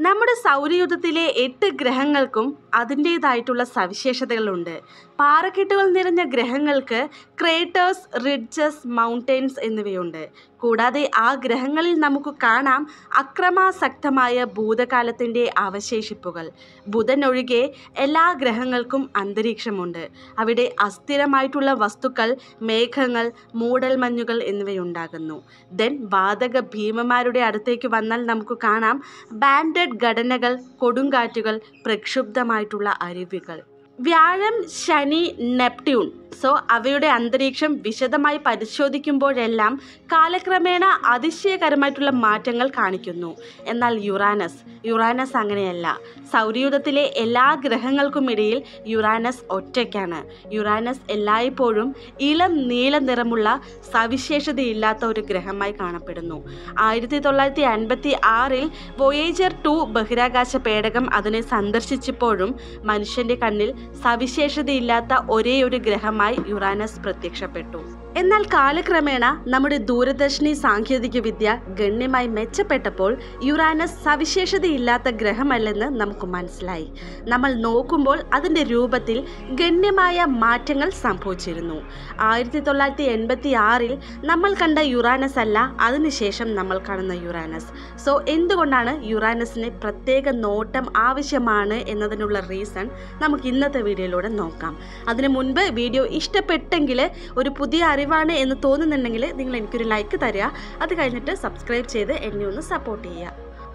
നമ്മുടെ സൗരയൂഥത്തിലെ എട്ട് ഗ്രഹങ്ങൾക്കും അതിൻ്റേതായിട്ടുള്ള സവിശേഷതകളുണ്ട് പാറക്കെട്ടുകൾ നിറഞ്ഞ ഗ്രഹങ്ങൾക്ക് ക്രേറ്റേഴ്സ് റിഡ്ജസ് മൗണ്ടെയ്ൻസ് എന്നിവയുണ്ട് കൂടാതെ ആ ഗ്രഹങ്ങളിൽ നമുക്ക് കാണാം അക്രമാസക്തമായ ഭൂതകാലത്തിൻ്റെ അവശേഷിപ്പുകൾ ബുധൻ ഒഴികെ എല്ലാ ഗ്രഹങ്ങൾക്കും അന്തരീക്ഷമുണ്ട് അവിടെ അസ്ഥിരമായിട്ടുള്ള വസ്തുക്കൾ മേഘങ്ങൾ മൂടൽമഞ്ഞുകൾ എന്നിവയുണ്ടാകുന്നു ദെൻ വാതക ഭീമന്മാരുടെ അടുത്തേക്ക് വന്നാൽ നമുക്ക് കാണാം ബാൻഡഡ് ഘടനകൾ കൊടുങ്കാറ്റുകൾ പ്രക്ഷുബ്ധമായിട്ടുള്ള അരുവികൾ വ്യാഴം ശനി നെപ്റ്റ്യൂൺ സോ അവയുടെ അന്തരീക്ഷം വിശദമായി പരിശോധിക്കുമ്പോഴെല്ലാം കാലക്രമേണ അതിശയകരമായിട്ടുള്ള മാറ്റങ്ങൾ കാണിക്കുന്നു എന്നാൽ യുറാനസ് യുറാനസ് അങ്ങനെയല്ല സൗരയൂഥത്തിലെ എല്ലാ ഗ്രഹങ്ങൾക്കുമിടയിൽ യുറാനസ് ഒറ്റയ്ക്കാണ് യുറാനസ് എല്ലായ്പ്പോഴും ഇളം നീല നിറമുള്ള സവിശേഷതയില്ലാത്ത ഒരു ഗ്രഹമായി കാണപ്പെടുന്നു ആയിരത്തി തൊള്ളായിരത്തി അൻപത്തി ആറിൽ വൊയേജർ ടു ബഹിരാകാശ പേടകം അതിനെ സന്ദർശിച്ചപ്പോഴും മനുഷ്യന്റെ കണ്ണിൽ സവിശേഷതയില്ലാത്ത ഒരേ ഒരു ഗ്രഹമായി യുറാനസ് പ്രത്യക്ഷപ്പെട്ടു എന്നാൽ കാലക്രമേണ നമ്മുടെ ദൂരദർശിനി സാങ്കേതിക വിദ്യ ഗണ്യമായി മെച്ചപ്പെട്ടപ്പോൾ യുറാനസ് സവിശേഷതയില്ലാത്ത ഗ്രഹമല്ലെന്ന് നമുക്ക് മനസ്സിലായി നമ്മൾ നോക്കുമ്പോൾ അതിൻ്റെ രൂപത്തിൽ ഗണ്യമായ മാറ്റങ്ങൾ സംഭവിച്ചിരുന്നു ആയിരത്തി തൊള്ളായിരത്തി എൺപത്തി ആറിൽ നമ്മൾ കണ്ട യുറാനസ് അല്ല അതിനുശേഷം നമ്മൾ കാണുന്ന യുറാനസ് സോ എന്തുകൊണ്ടാണ് യുറാനസിന് പ്രത്യേക നോട്ടം ആവശ്യമാണ് എന്നതിനുള്ള റീസൺ നമുക്ക് ഇന്നത്തെ വീഡിയോയിലൂടെ നോക്കാം അതിനു മുൻപ് വീഡിയോ ഇഷ്ടപ്പെട്ടെങ്കിൽ ഒരു പുതിയ അറിവാണ് എന്ന് തോന്നുന്നുണ്ടെങ്കിൽ നിങ്ങൾ എനിക്കൊരു ലൈക്ക് തരിക അത് കഴിഞ്ഞിട്ട് സബ്സ്ക്രൈബ് ചെയ്ത് എന്നെ ഒന്ന് സപ്പോർട്ട് ചെയ്യുക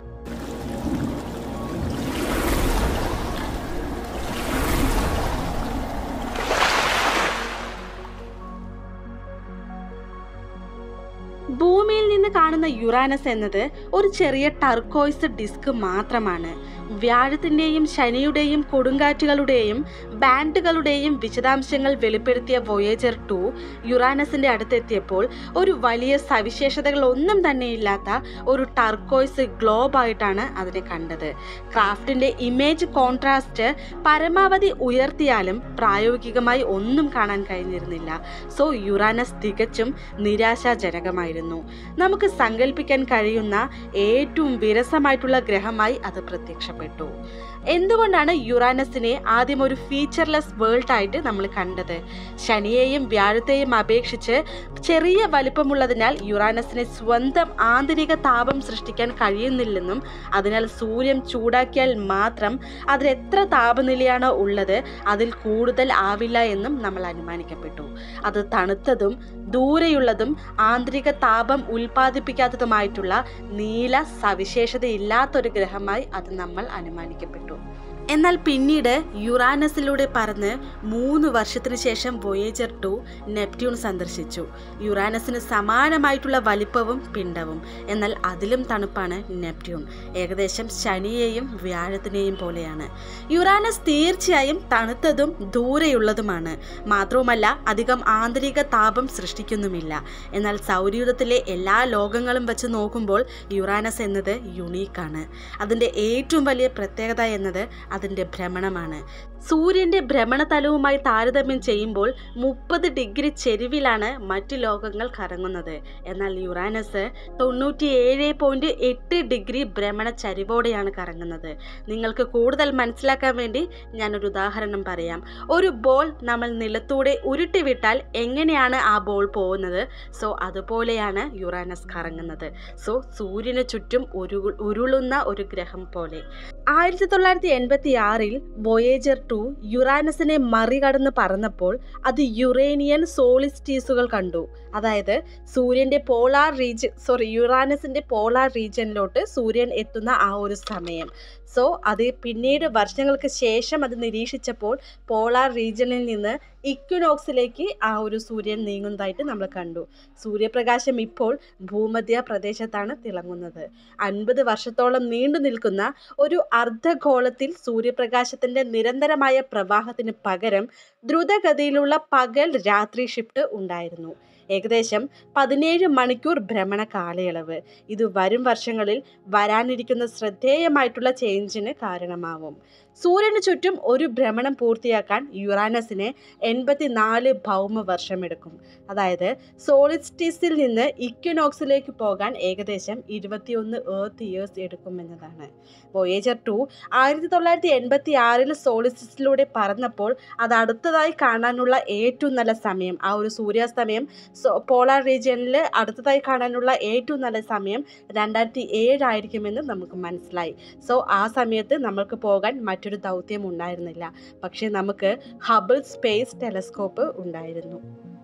ഭൂമിയിൽ നിന്ന് കാണുന്ന യുറാനസ് എന്നത് ഒരു ചെറിയ ടർക്കോയ്സ് ഡിസ്ക് മാത്രമാണ് വ്യാഴത്തിൻ്റെയും ശനിയുടെയും കൊടുങ്കാറ്റുകളുടെയും ബാൻഡുകളുടെയും വിശദാംശങ്ങൾ വെളിപ്പെടുത്തിയ വൊയേജർ ടു യുറാനസിൻ്റെ അടുത്തെത്തിയപ്പോൾ ഒരു വലിയ സവിശേഷതകൾ ഒന്നും തന്നെ ഇല്ലാത്ത ഒരു ടർക്കോയ്സ് ഗ്ലോബായിട്ടാണ് അതിനെ കണ്ടത് ക്രാഫ്റ്റിൻ്റെ ഇമേജ് കോൺട്രാസ്റ്റ് പരമാവധി ഉയർത്തിയാലും പ്രായോഗികമായി ഒന്നും കാണാൻ കഴിഞ്ഞിരുന്നില്ല സോ യുറാനസ് തികച്ചും നിരാശാജനകമായിരുന്നു നമുക്ക് സങ്കല്പിക്കാൻ കഴിയുന്ന ഏറ്റവും വിരസമായിട്ടുള്ള ഗ്രഹമായി അത് പ്രത്യക്ഷപ്പെട്ടു എന്തുകൊണ്ടാണ് യുറാനസിനെ ആദ്യം ഒരു ഫീച്ചർലെസ് വേൾഡ് ആയിട്ട് നമ്മൾ കണ്ടത് ശനിയെയും വ്യാഴത്തെയും അപേക്ഷിച്ച് ചെറിയ വലിപ്പമുള്ളതിനാൽ യുറാനസിന് സ്വന്തം ആന്തരിക താപം സൃഷ്ടിക്കാൻ കഴിയുന്നില്ലെന്നും അതിനാൽ സൂര്യൻ ചൂടാക്കിയാൽ മാത്രം അതിൽ എത്ര താപനിലയാണോ ഉള്ളത് അതിൽ കൂടുതൽ ആവില്ല എന്നും നമ്മൾ അനുമാനിക്കപ്പെട്ടു അത് തണുത്തതും ദൂരെയുള്ളതും ആന്തരിക താപം ഉൽപ്പാദിപ്പിക്കാത്തതുമായിട്ടുള്ള നീല സവിശേഷതയില്ലാത്തൊരു ഗ്രഹമായി അത് നമ്മൾ അനുമാനിക്കപ്പെട്ടു എന്നാൽ പിന്നീട് യുറാനസിലൂടെ പറന്ന് മൂന്ന് വർഷത്തിനു ശേഷം വൊയേജർ ടു നെപ്റ്റ്യൂൺ സന്ദർശിച്ചു യുറാനസിന് സമാനമായിട്ടുള്ള വലിപ്പവും പിണ്ടവും എന്നാൽ അതിലും തണുപ്പാണ് നെപ്റ്റ്യൂൺ ഏകദേശം ശനിയെയും വ്യാഴത്തിനെയും പോലെയാണ് യുറാനസ് തീർച്ചയായും തണുത്തതും ദൂരെയുള്ളതുമാണ് മാത്രവുമല്ല അധികം ആന്തരിക താപം സൃഷ്ടിക്കുന്നുമില്ല എന്നാൽ സൗരയൂഥത്തിലെ എല്ലാ ലോകങ്ങളും വെച്ച് നോക്കുമ്പോൾ യുറാനസ് എന്നത് യുണീക്കാണ് അതിൻ്റെ ഏറ്റവും വലിയ പ്രത്യേകത എന്നത് അതിൻ്റെ ഭ്രമണമാണ് സൂര്യൻ്റെ ഭ്രമണതലവുമായി താരതമ്യം ചെയ്യുമ്പോൾ മുപ്പത് ഡിഗ്രി ചെരിവിലാണ് മറ്റു ലോകങ്ങൾ കറങ്ങുന്നത് എന്നാൽ യുറാനസ് തൊണ്ണൂറ്റി ഏഴ് പോയിൻറ്റ് എട്ട് ഡിഗ്രി ഭ്രമണ ചരിവോടെയാണ് കറങ്ങുന്നത് നിങ്ങൾക്ക് കൂടുതൽ മനസ്സിലാക്കാൻ വേണ്ടി ഞാനൊരു ഉദാഹരണം പറയാം ഒരു ബോൾ നമ്മൾ നിലത്തൂടെ ഉരുട്ടിവിട്ടാൽ എങ്ങനെയാണ് ആ ബോൾ പോകുന്നത് സോ അതുപോലെയാണ് യുറാനസ് കറങ്ങുന്നത് സോ സൂര്യന് ചുറ്റും ഒരു ഉരുളുന്ന ഒരു ഗ്രഹം പോലെ ആയിരത്തി തൊള്ളായിരത്തി എൺപത്തി ആറിൽ വൊയേജർ ടു യുറാനസിനെ മറികടന്ന് പറന്നപ്പോൾ അത് യുറേനിയൻ സോളിസ്റ്റീസുകൾ കണ്ടു അതായത് സൂര്യൻ്റെ പോളാർ റീജ് സോറി യുറാനസിൻ്റെ പോളാർ റീജിയനിലോട്ട് സൂര്യൻ എത്തുന്ന ആ ഒരു സമയം സോ അത് പിന്നീട് വർഷങ്ങൾക്ക് ശേഷം അത് നിരീക്ഷിച്ചപ്പോൾ പോളാർ റീജിയനിൽ നിന്ന് ഇക്വിനോക്സിലേക്ക് ആ ഒരു സൂര്യൻ നീങ്ങുന്നതായിട്ട് നമ്മൾ കണ്ടു സൂര്യപ്രകാശം ഇപ്പോൾ ഭൂമധ്യ പ്രദേശത്താണ് തിളങ്ങുന്നത് അൻപത് വർഷത്തോളം നീണ്ടു നിൽക്കുന്ന ഒരു അർദ്ധഗോളത്തിൽ സൂര്യപ്രകാശത്തിൻ്റെ നിരന്തരമായ പ്രവാഹത്തിന് പകരം ദ്രുതഗതിയിലുള്ള പകൽ രാത്രി ഷിഫ്റ്റ് ഉണ്ടായിരുന്നു ഏകദേശം പതിനേഴ് മണിക്കൂർ ഭ്രമണ കാലയളവ് ഇത് വരും വർഷങ്ങളിൽ വരാനിരിക്കുന്ന ശ്രദ്ധേയമായിട്ടുള്ള ചേഞ്ചിന് കാരണമാവും സൂര്യന് ചുറ്റും ഒരു ഭ്രമണം പൂർത്തിയാക്കാൻ യുറാനസിന് എൺപത്തിനാല് ഭൗമ വർഷമെടുക്കും അതായത് സോളിസ്റ്റിസിൽ നിന്ന് ഇക്വിനോക്സിലേക്ക് പോകാൻ ഏകദേശം ഇരുപത്തിയൊന്ന് ഏർത്ത് ഇയേഴ്സ് എടുക്കുമെന്നതാണ് വോയേജർ ടു ആയിരത്തി തൊള്ളായിരത്തി എൺപത്തി ആറിൽ സോളിസ്റ്റിസിലൂടെ പറന്നപ്പോൾ അത് അടുത്തതായി കാണാനുള്ള ഏറ്റവും നല്ല സമയം ആ ഒരു സൂര്യാസ്തമയം സോ പോളാർ റീജിയനിൽ അടുത്തതായി കാണാനുള്ള ഏറ്റവും നല്ല സമയം രണ്ടായിരത്തി ഏഴായിരിക്കുമെന്ന് നമുക്ക് മനസ്സിലായി സോ ആ സമയത്ത് നമ്മൾക്ക് പോകാൻ മറ്റൊരു ദൗത്യം ഉണ്ടായിരുന്നില്ല പക്ഷേ നമുക്ക് ഹബിൾ സ്പേസ് ടെലസ്കോപ്പ് ഉണ്ടായിരുന്നു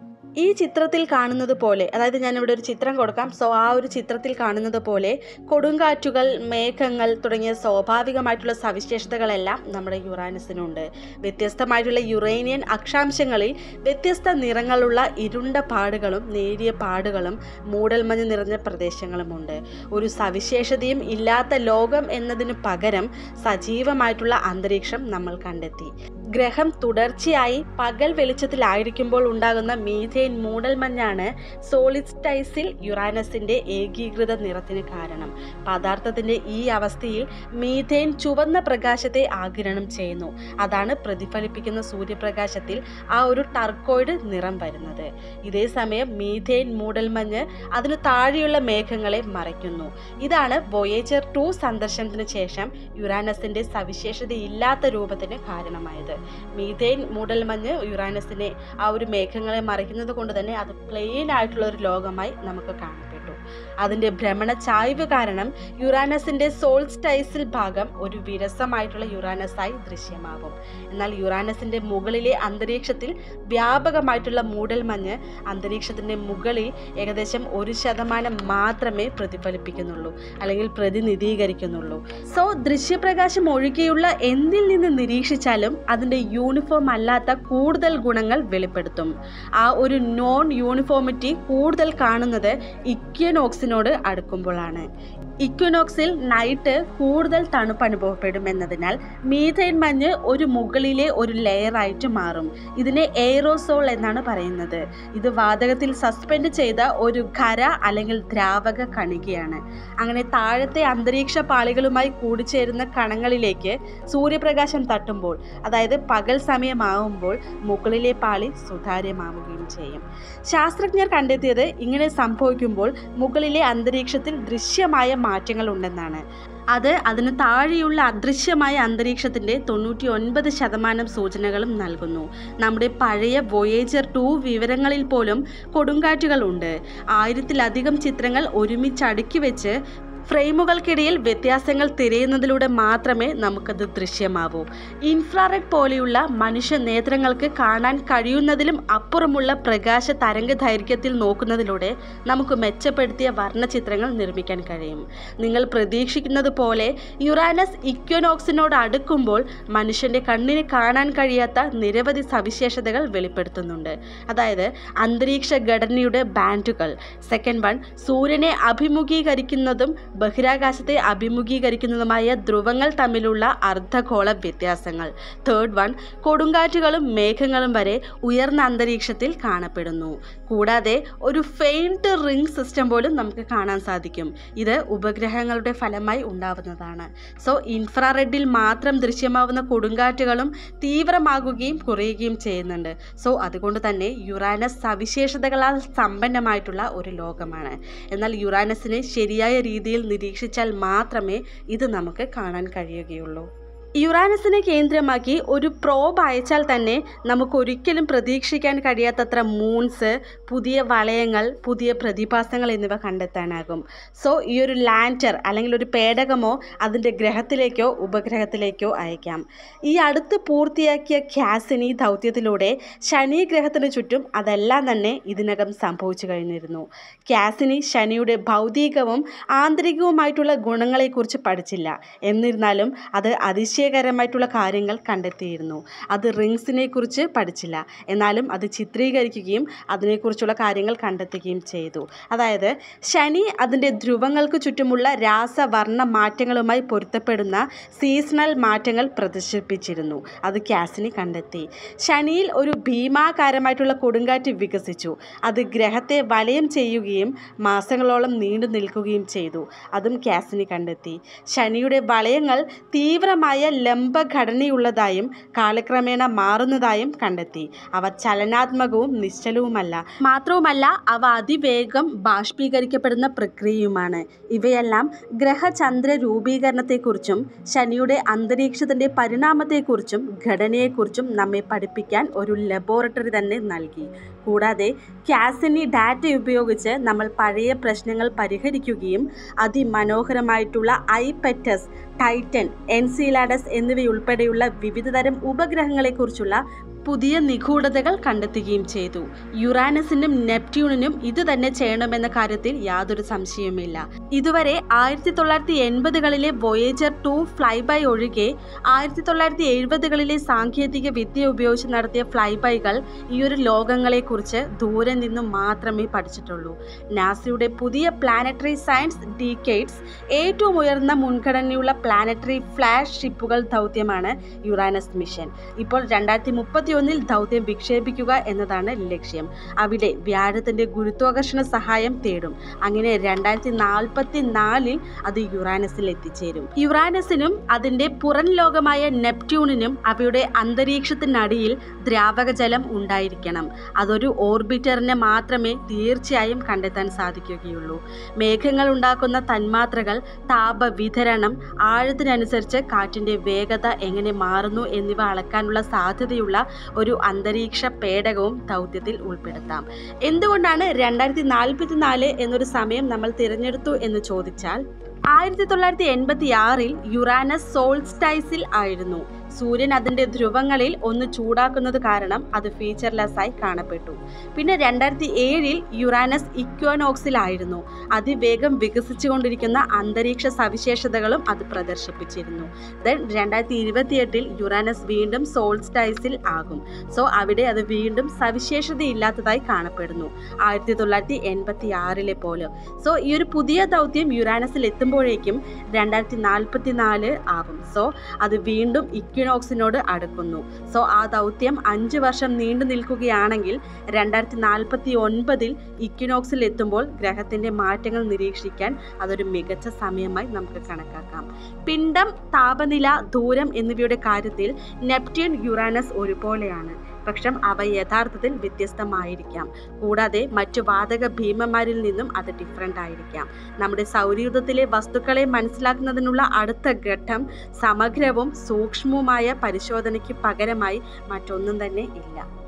ഈ ചിത്രത്തിൽ കാണുന്നത് പോലെ അതായത് ഞാനിവിടെ ഒരു ചിത്രം കൊടുക്കാം സോ ആ ഒരു ചിത്രത്തിൽ കാണുന്നത് പോലെ കൊടുങ്കാറ്റുകൾ മേഘങ്ങൾ തുടങ്ങിയ സ്വാഭാവികമായിട്ടുള്ള സവിശേഷതകളെല്ലാം നമ്മുടെ യുറാനസിനുണ്ട് വ്യത്യസ്തമായിട്ടുള്ള യുറേനിയൻ അക്ഷാംശങ്ങളിൽ വ്യത്യസ്ത നിറങ്ങളുള്ള ഇരുണ്ട പാടുകളും നേരിയ പാടുകളും മൂടൽമഞ്ഞ് നിറഞ്ഞ പ്രദേശങ്ങളുമുണ്ട് ഒരു സവിശേഷതയും ഇല്ലാത്ത ലോകം എന്നതിന് പകരം സജീവമായിട്ടുള്ള അന്തരീക്ഷം നമ്മൾ കണ്ടെത്തി ഗ്രഹം തുടർച്ചയായി പകൽ വെളിച്ചത്തിലായിരിക്കുമ്പോൾ ഉണ്ടാകുന്ന മീഥേൻ മൂടൽമഞ്ഞാണ് സോളിസ്റ്റൈസിൽ യുറാനസിന്റെ ഏകീകൃത നിറത്തിന് കാരണം പദാർത്ഥത്തിന്റെ ഈ അവസ്ഥയിൽ മീഥേൻ ചുവന്ന പ്രകാശത്തെ ആഗിരണം ചെയ്യുന്നു അതാണ് പ്രതിഫലിപ്പിക്കുന്ന സൂര്യപ്രകാശത്തിൽ ആ ഒരു ടർക്കോയിഡ് നിറം വരുന്നത് ഇതേ സമയം മീഥേൻ മൂടൽമഞ്ഞ് അതിനു താഴെയുള്ള മേഘങ്ങളെ മറയ്ക്കുന്നു ഇതാണ് വൊയേജർ ടു സന്ദർശനത്തിന് ശേഷം യുറാനസിന്റെ സവിശേഷതയില്ലാത്ത രൂപത്തിന് കാരണമായത് മീഥേൻ മൂടൽമഞ്ഞ് യുറാനസിനെ ആ ഒരു മേഘങ്ങളെ മറയ്ക്കുന്നത് കൊണ്ട് തന്നെ അത് പ്ലെയിൻ ആയിട്ടുള്ള ഒരു ലോകമായി നമുക്ക് കാണപ്പെട്ടു അതിൻ്റെ ഭ്രമണ ചായ്വ് കാരണം യുറാനസിന്റെ സോൾസ്റ്റൈസിൽ ഭാഗം ഒരു വിരസമായിട്ടുള്ള യുറാനസായി ദൃശ്യമാവും എന്നാൽ യുറാനസിന്റെ മുകളിലെ അന്തരീക്ഷത്തിൽ വ്യാപകമായിട്ടുള്ള മൂടൽമഞ്ഞ് അന്തരീക്ഷത്തിന്റെ മുകളിൽ ഏകദേശം ഒരു ശതമാനം മാത്രമേ പ്രതിഫലിപ്പിക്കുന്നുള്ളൂ അല്ലെങ്കിൽ പ്രതിനിധീകരിക്കുന്നുള്ളൂ സോ ദൃശ്യപ്രകാശം ഒഴികെയുള്ള എന്തിൽ നിന്ന് നിരീക്ഷിച്ചാലും അതിൻ്റെ യൂണിഫോം അല്ലാത്ത കൂടുതൽ ഗുണങ്ങൾ വെളിപ്പെടുത്തും ആ ഒരു നോൺ യൂണിഫോമിറ്റി കൂടുതൽ കാണുന്നത് ഇക്വനോക്സിനോട് അടുക്കുമ്പോഴാണ് ഇക്വനോക്സിൽ നൈറ്റ് കൂടുതൽ തണുപ്പ് അനുഭവപ്പെടും എന്നതിനാൽ മീഥൈൻ മഞ്ഞ് ഒരു മുകളിലെ ഒരു ലെയറായിട്ട് മാറും ഇതിനെ എയറോസോൾ എന്നാണ് പറയുന്നത് ഇത് വാതകത്തിൽ സസ്പെൻഡ് ചെയ്ത ഒരു ഖര അല്ലെങ്കിൽ ദ്രാവക കണികയാണ് അങ്ങനെ താഴത്തെ അന്തരീക്ഷ പാളികളുമായി കൂടിച്ചേരുന്ന കണങ്ങളിലേക്ക് സൂര്യപ്രകാശം തട്ടുമ്പോൾ അതായത് പകൽ സമയമാവുമ്പോൾ മുകളിലെ പാളി സുതാര്യമാവുകയും ചെയ്യും ശാസ്ത്രജ്ഞർ കണ്ടെത്തിയത് ഇങ്ങനെ സംഭവിക്കുമ്പോൾ മുകളിലെ അന്തരീക്ഷത്തിൽ ദൃശ്യമായ മാറ്റങ്ങൾ ഉണ്ടെന്നാണ് അത് അതിന് താഴെയുള്ള അദൃശ്യമായ അന്തരീക്ഷത്തിൻ്റെ തൊണ്ണൂറ്റി ഒൻപത് ശതമാനം സൂചനകളും നൽകുന്നു നമ്മുടെ പഴയ വൊയേജർ ടു വിവരങ്ങളിൽ പോലും കൊടുങ്കാറ്റുകളുണ്ട് ആയിരത്തിലധികം ചിത്രങ്ങൾ ഒരുമിച്ച് അടുക്കി വെച്ച് ഫ്രെയിമുകൾക്കിടയിൽ വ്യത്യാസങ്ങൾ തിരയുന്നതിലൂടെ മാത്രമേ നമുക്കത് ദൃശ്യമാവൂ ഇൻഫ്രാറെഡ് പോലെയുള്ള മനുഷ്യ നേത്രങ്ങൾക്ക് കാണാൻ കഴിയുന്നതിലും അപ്പുറമുള്ള പ്രകാശ തരംഗ ദൈർഘ്യത്തിൽ നോക്കുന്നതിലൂടെ നമുക്ക് മെച്ചപ്പെടുത്തിയ വർണ്ണചിത്രങ്ങൾ നിർമ്മിക്കാൻ കഴിയും നിങ്ങൾ പ്രതീക്ഷിക്കുന്നത് പോലെ യുറാനസ് ഇക്വനോക്സിനോട് അടുക്കുമ്പോൾ മനുഷ്യൻ്റെ കണ്ണിന് കാണാൻ കഴിയാത്ത നിരവധി സവിശേഷതകൾ വെളിപ്പെടുത്തുന്നുണ്ട് അതായത് അന്തരീക്ഷ ഘടനയുടെ ബാൻഡുകൾ സെക്കൻഡ് വൺ സൂര്യനെ അഭിമുഖീകരിക്കുന്നതും ബഹിരാകാശത്തെ അഭിമുഖീകരിക്കുന്നതുമായ ധ്രുവങ്ങൾ തമ്മിലുള്ള അർദ്ധഗോള വ്യത്യാസങ്ങൾ തേർഡ് വൺ കൊടുങ്കാറ്റുകളും മേഘങ്ങളും വരെ ഉയർന്ന അന്തരീക്ഷത്തിൽ കാണപ്പെടുന്നു കൂടാതെ ഒരു ഫെയിൻറ്റ് റിംഗ് സിസ്റ്റം പോലും നമുക്ക് കാണാൻ സാധിക്കും ഇത് ഉപഗ്രഹങ്ങളുടെ ഫലമായി ഉണ്ടാവുന്നതാണ് സോ ഇൻഫ്രാറെഡിൽ മാത്രം ദൃശ്യമാവുന്ന കൊടുങ്കാറ്റുകളും തീവ്രമാകുകയും കുറയുകയും ചെയ്യുന്നുണ്ട് സോ അതുകൊണ്ട് തന്നെ യുറാനസ് സവിശേഷതകളാൽ സമ്പന്നമായിട്ടുള്ള ഒരു ലോകമാണ് എന്നാൽ യുറാനസിനെ ശരിയായ രീതിയിൽ നിരീക്ഷിച്ചാൽ മാത്രമേ ഇത് നമുക്ക് കാണാൻ കഴിയുകയുള്ളൂ യുറാനസിനെ കേന്ദ്രമാക്കി ഒരു പ്രോബ് അയച്ചാൽ തന്നെ നമുക്ക് ഒരിക്കലും പ്രതീക്ഷിക്കാൻ കഴിയാത്തത്ര മൂൺസ് പുതിയ വളയങ്ങൾ പുതിയ പ്രതിഭാസങ്ങൾ എന്നിവ കണ്ടെത്താനാകും സോ ഈ ഒരു ലാൻഡർ അല്ലെങ്കിൽ ഒരു പേടകമോ അതിൻ്റെ ഗ്രഹത്തിലേക്കോ ഉപഗ്രഹത്തിലേക്കോ അയക്കാം ഈ അടുത്ത് പൂർത്തിയാക്കിയ ഖ്യാസിനി ദൗത്യത്തിലൂടെ ശനി ഗ്രഹത്തിന് ചുറ്റും അതെല്ലാം തന്നെ ഇതിനകം സംഭവിച്ചു കഴിഞ്ഞിരുന്നു ഖ്യാസിനി ശനിയുടെ ഭൗതികവും ആന്തരികവുമായിട്ടുള്ള ഗുണങ്ങളെക്കുറിച്ച് പഠിച്ചില്ല എന്നിരുന്നാലും അത് അതിശയ അതിശയകരമായിട്ടുള്ള കാര്യങ്ങൾ കണ്ടെത്തിയിരുന്നു അത് റിങ്സിനെ കുറിച്ച് പഠിച്ചില്ല എന്നാലും അത് ചിത്രീകരിക്കുകയും അതിനെക്കുറിച്ചുള്ള കാര്യങ്ങൾ കണ്ടെത്തുകയും ചെയ്തു അതായത് ശനി അതിൻ്റെ ധ്രുവങ്ങൾക്ക് ചുറ്റുമുള്ള രാസവർണ്ണ മാറ്റങ്ങളുമായി പൊരുത്തപ്പെടുന്ന സീസണൽ മാറ്റങ്ങൾ പ്രദർശിപ്പിച്ചിരുന്നു അത് കാസിനി കണ്ടെത്തി ശനിയിൽ ഒരു ഭീമാകാരമായിട്ടുള്ള കൊടുങ്കാറ്റ് വികസിച്ചു അത് ഗ്രഹത്തെ വലയം ചെയ്യുകയും മാസങ്ങളോളം നീണ്ടു നിൽക്കുകയും ചെയ്തു അതും കാസിനി കണ്ടെത്തി ശനിയുടെ വളയങ്ങൾ തീവ്രമായ ലംബഘടനയുള്ളതായും കാലക്രമേണ മാറുന്നതായും കണ്ടെത്തി അവ ചലനാത്മകവും നിശ്ചലവുമല്ല മാത്രവുമല്ല അവ അതിവേഗം ബാഷ്പീകരിക്കപ്പെടുന്ന പ്രക്രിയയുമാണ് ഇവയെല്ലാം ഗ്രഹചന്ദ്ര രൂപീകരണത്തെക്കുറിച്ചും ശനിയുടെ അന്തരീക്ഷത്തിൻ്റെ പരിണാമത്തെക്കുറിച്ചും ഘടനയെക്കുറിച്ചും നമ്മെ പഠിപ്പിക്കാൻ ഒരു ലബോറട്ടറി തന്നെ നൽകി കൂടാതെ കാസിനി ഡാറ്റ ഉപയോഗിച്ച് നമ്മൾ പഴയ പ്രശ്നങ്ങൾ പരിഹരിക്കുകയും അതിമനോഹരമായിട്ടുള്ള ഐപെറ്റസ് ടൈറ്റൻ എൻസീലാഡസ് എന്നിവയുൾപ്പെടെയുള്ള വിവിധതരം ഉപഗ്രഹങ്ങളെക്കുറിച്ചുള്ള പുതിയ നിഗൂഢതകൾ കണ്ടെത്തുകയും ചെയ്തു യുറാനസിനും നെപ്റ്റ്യൂണിനും ഇത് തന്നെ ചെയ്യണമെന്ന കാര്യത്തിൽ യാതൊരു സംശയവുമില്ല ഇതുവരെ ആയിരത്തി തൊള്ളായിരത്തി എൺപതുകളിലെ വോയേജർ ടു ഫ്ലൈ ബൈ ഒഴികെ ആയിരത്തി തൊള്ളായിരത്തി എഴുപതുകളിലെ സാങ്കേതിക വിദ്യ ഉപയോഗിച്ച് നടത്തിയ ഫ്ലൈ ബൈകൾ ഈ ഒരു ലോകങ്ങളെക്കുറിച്ച് ദൂരെ നിന്നും മാത്രമേ പഠിച്ചിട്ടുള്ളൂ നാസയുടെ പുതിയ പ്ലാനറ്ററി സയൻസ് ഡീക്കേഡ്സ് ഏറ്റവും ഉയർന്ന മുൻഗണനയുള്ള പ്ലാനറ്ററി ഫ്ലാഷ് ഷിപ്പുകൾ ദൗത്യമാണ് യുറാനസ് മിഷൻ ഇപ്പോൾ രണ്ടായിരത്തി മുപ്പത്തി ഒന്നിൽ ദൗത്യം വിക്ഷേപിക്കുക എന്നതാണ് ലക്ഷ്യം അവിടെ വ്യാഴത്തിന്റെ ഗുരുത്വാകർഷണ സഹായം തേടും അങ്ങനെ രണ്ടായിരത്തി നാൽപ്പത്തി നാലിൽ അത് യുറാനസിൽ എത്തിച്ചേരും യുറാനസിനും അതിന്റെ പുറം ലോകമായ നെപ്റ്റ്യൂണിനും അവയുടെ അന്തരീക്ഷത്തിനടിയിൽ ദ്രാവക ജലം ഉണ്ടായിരിക്കണം അതൊരു ഓർബിറ്ററിനെ മാത്രമേ തീർച്ചയായും കണ്ടെത്താൻ സാധിക്കുകയുള്ളൂ മേഘങ്ങൾ ഉണ്ടാക്കുന്ന തന്മാത്രകൾ താപവിതരണം ആഴത്തിനനുസരിച്ച് കാറ്റിന്റെ വേഗത എങ്ങനെ മാറുന്നു എന്നിവ അളക്കാനുള്ള സാധ്യതയുള്ള ഒരു അന്തരീക്ഷ പേടകവും ദൗത്യത്തിൽ ഉൾപ്പെടുത്താം എന്തുകൊണ്ടാണ് രണ്ടായിരത്തി നാൽപ്പത്തി നാല് എന്നൊരു സമയം നമ്മൾ തിരഞ്ഞെടുത്തു എന്ന് ചോദിച്ചാൽ ആയിരത്തി തൊള്ളായിരത്തി എൺപത്തി ആറിൽ യുറാനസ് സോൾസ്റ്റൈസിൽ ആയിരുന്നു സൂര്യൻ അതിൻ്റെ ധ്രുവങ്ങളിൽ ഒന്ന് ചൂടാക്കുന്നത് കാരണം അത് ഫീച്ചർലെസ് ആയി കാണപ്പെട്ടു പിന്നെ രണ്ടായിരത്തി ഏഴിൽ യുറാനസ് ഇക്വനോക്സിലായിരുന്നു അതിവേഗം വികസിച്ചുകൊണ്ടിരിക്കുന്ന അന്തരീക്ഷ സവിശേഷതകളും അത് പ്രദർശിപ്പിച്ചിരുന്നു ദെൻ രണ്ടായിരത്തി ഇരുപത്തിയെട്ടിൽ യുറാനസ് വീണ്ടും സോൾസ്റ്റൈസിൽ ആകും സോ അവിടെ അത് വീണ്ടും സവിശേഷതയില്ലാത്തതായി കാണപ്പെടുന്നു ആയിരത്തി തൊള്ളായിരത്തി എൺപത്തി ആറിലെ പോലെ സോ ഈ ഒരു പുതിയ ദൗത്യം യുറാനസിൽ എത്തുമ്പോഴേക്കും രണ്ടായിരത്തി നാൽപ്പത്തി നാല് ആവും സോ അത് വീണ്ടും ഇക്വിനോക്സിനോട് അടുക്കുന്നു സോ ആ ദൗത്യം അഞ്ച് വർഷം നീണ്ടു നിൽക്കുകയാണെങ്കിൽ രണ്ടായിരത്തി നാൽപ്പത്തി ഒൻപതിൽ ഇക്വിനോക്സിൽ എത്തുമ്പോൾ ഗ്രഹത്തിന്റെ മാറ്റങ്ങൾ നിരീക്ഷിക്കാൻ അതൊരു മികച്ച സമയമായി നമുക്ക് കണക്കാക്കാം പിണ്ഡം താപനില ദൂരം എന്നിവയുടെ കാര്യത്തിൽ നെപ്റ്റ്യൂൺ യുറാനസ് ഒരുപോലെയാണ് പക്ഷെ അവ യഥാർത്ഥത്തിൽ വ്യത്യസ്തമായിരിക്കാം കൂടാതെ മറ്റു വാതക ഭീമന്മാരിൽ നിന്നും അത് ഡിഫറെൻ്റ് ആയിരിക്കാം നമ്മുടെ സൗരയൂഥത്തിലെ വസ്തുക്കളെ മനസ്സിലാക്കുന്നതിനുള്ള അടുത്ത ഘട്ടം സമഗ്രവും സൂക്ഷ്മവുമായ പരിശോധനയ്ക്ക് പകരമായി മറ്റൊന്നും തന്നെ ഇല്ല